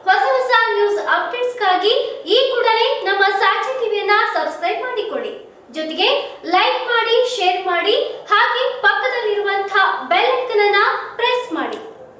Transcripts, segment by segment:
ಹೊಸ ಹೊಸ ನ್ಯೂಸ್ ಅಪ್ಡೇಟ್ಸ್ಗಾಗಿ ಈ ಕೂಡಲೇ ನಮ್ಮ ಸಾಕ್ಷಿ ಟಿವಿಯನ್ನ ಸಬ್ಸ್ಕ್ರೈಬ್ ಮಾಡಿಕೊಳ್ಳಿ ಜೊತೆಗೆ ಲೈಕ್ ಮಾಡಿ ಶೇರ್ ಮಾಡಿ ಹಾಗೆ ಪಕ್ಕದಲ್ಲಿರುವಂತಹ ಬೆಲ್ ಐಕನ್ ಅನ್ನ ಪ್ರೆಸ್ ಮಾಡಿ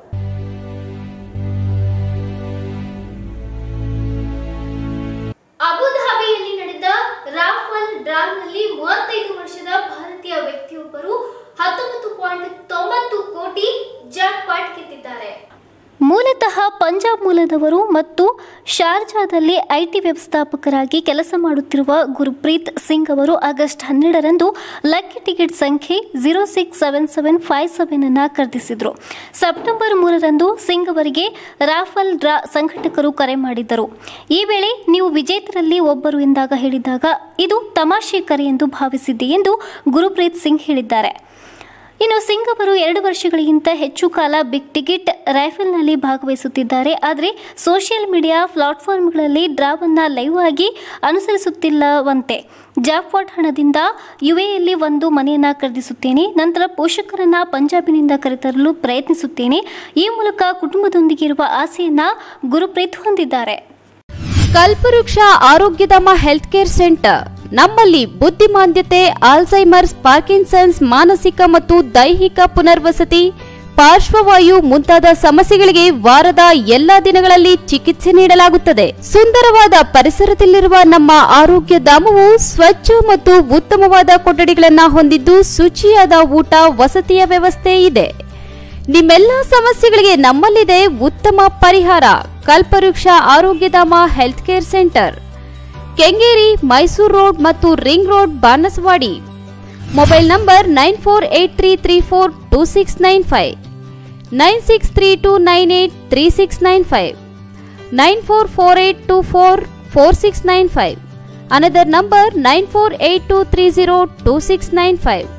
ಅಬುಧಾಬಿಯಲ್ಲಿ ನಡೆದ ರಾಫಲ್ ಡ್ರಾನಲ್ಲಿ ಮೂವತ್ತೈದು ವರ್ಷದ ಭಾರತೀಯ ವ್ಯಕ್ತಿಯೊಬ್ಬರು ಹತ್ತೊಂಬತ್ತು ಪಾಯಿಂಟ್ ತೊಂಬತ್ತು ಕೋಟಿ ಜಾಕ್ಪಾಟ್ ಗೆದ್ದಿದ್ದಾರೆ ಮೂಲತಃ ಪಂಜಾಬ್ ಮೂಲದವರು ಮತ್ತು ಶಾರ್ಜಾದಲ್ಲಿ ಐಟಿ ವ್ಯವಸ್ಥಾಪಕರಾಗಿ ಕೆಲಸ ಮಾಡುತ್ತಿರುವ ಗುರುಪ್ರೀತ್ ಸಿಂಗ್ ಅವರು ಆಗಸ್ಟ್ ಹನ್ನೆರಡರಂದು ಲಕ್ಕಿ ಟಿಕೆಟ್ ಸಂಖ್ಯೆ zero six seven seven five seven ಅನ್ನು ಖರೀದಿಸಿದರು ಸೆಪ್ಟೆಂಬರ್ ಮೂರರಂದು ಸಿಂಗ್ ಅವರಿಗೆ ರಾಫಲ್ ಡ್ರಾ ಸಂಘಟಕರು ಕರೆ ಮಾಡಿದ್ದರು ಈ ವೇಳೆ ನೀವು ವಿಜೇತರಲ್ಲಿ ಒಬ್ಬರು ಎಂದಾಗ ಹೇಳಿದಾಗ ಇದು ತಮಾಷೆ ಕರೆ ಎಂದು ಭಾವಿಸಿದ್ದೆ ಎಂದು ಗುರುಪ್ರೀತ್ ಸಿಂಗ್ ಹೇಳಿದ್ದಾರೆ ಇನ್ನು ಸಿಂಗ್ ಅವರು ಎರಡು ವರ್ಷಗಳಿಗಿಂತ ಹೆಚ್ಚು ಕಾಲ ಬಿಗ್ ಟಿಕೆಟ್ ರೈಫಲ್ನಲ್ಲಿ ಭಾಗವಹಿಸುತ್ತಿದ್ದಾರೆ ಆದರೆ ಸೋಷಿಯಲ್ ಮೀಡಿಯಾ ಪ್ಲಾಟ್ಫಾರ್ಮ್ಗಳಲ್ಲಿ ಡ್ರಾವನ್ನು ಲೈವ್ ಆಗಿ ಅನುಸರಿಸುತ್ತಿಲ್ಲವಂತೆ ಜಾಕ್ಪಾಟ್ ಹಣದಿಂದ ಯುಎಯಲ್ಲಿ ಒಂದು ಮನೆಯನ್ನು ಖರೀದಿಸುತ್ತೇನೆ ನಂತರ ಪೋಷಕರನ್ನ ಪಂಜಾಬಿನಿಂದ ಕರೆತರಲು ಪ್ರಯತ್ನಿಸುತ್ತೇನೆ ಈ ಮೂಲಕ ಕುಟುಂಬದೊಂದಿಗೆ ಇರುವ ಆಸೆಯನ್ನ ಗುರುಪ್ರೀತ್ ಹೊಂದಿದ್ದಾರೆ ಕಲ್ಪವೃಕ್ಷ ಆರೋಗ್ಯಧಾಮ ಹೆಲ್ತ್ ಕೇರ್ ಸೆಂಟರ್ ನಮ್ಮಲ್ಲಿ ಬುದ್ಧಿಮಾಂದ್ಯತೆ ಆಲ್ಝೈಮರ್ಸ್ ಪಾರ್ಕಿನ್ಸನ್ಸ್ ಮಾನಸಿಕ ಮತ್ತು ದೈಹಿಕ ಪುನರ್ವಸತಿ ಪಾರ್ಶ್ವವಾಯು ಮುಂತಾದ ಸಮಸ್ಯೆಗಳಿಗೆ ವಾರದ ಎಲ್ಲಾ ದಿನಗಳಲ್ಲಿ ಚಿಕಿತ್ಸೆ ನೀಡಲಾಗುತ್ತದೆ ಸುಂದರವಾದ ಪರಿಸರದಲ್ಲಿರುವ ನಮ್ಮ ಆರೋಗ್ಯ ಧಾಮವು ಸ್ವಚ್ಛ ಮತ್ತು ಉತ್ತಮವಾದ ಕೊಠಡಿಗಳನ್ನು ಹೊಂದಿದ್ದು ಶುಚಿಯಾದ ಊಟ ವಸತಿಯ ವ್ಯವಸ್ಥೆ ಇದೆ ನಿಮ್ಮೆಲ್ಲ ಸಮಸ್ಯೆಗಳಿಗೆ ನಮ್ಮಲ್ಲಿದೆ ಉತ್ತಮ ಪರಿಹಾರ Kalpavriksha Arogyadhama health care centre Kengeri Mysuru road ಮತ್ತು ring road Banaswadi mobile number nine four eight three three four two six nine five nine six three two nine eight three six nine five nine four four eight two four four six nine five another number nine four eight two three zero two six nine five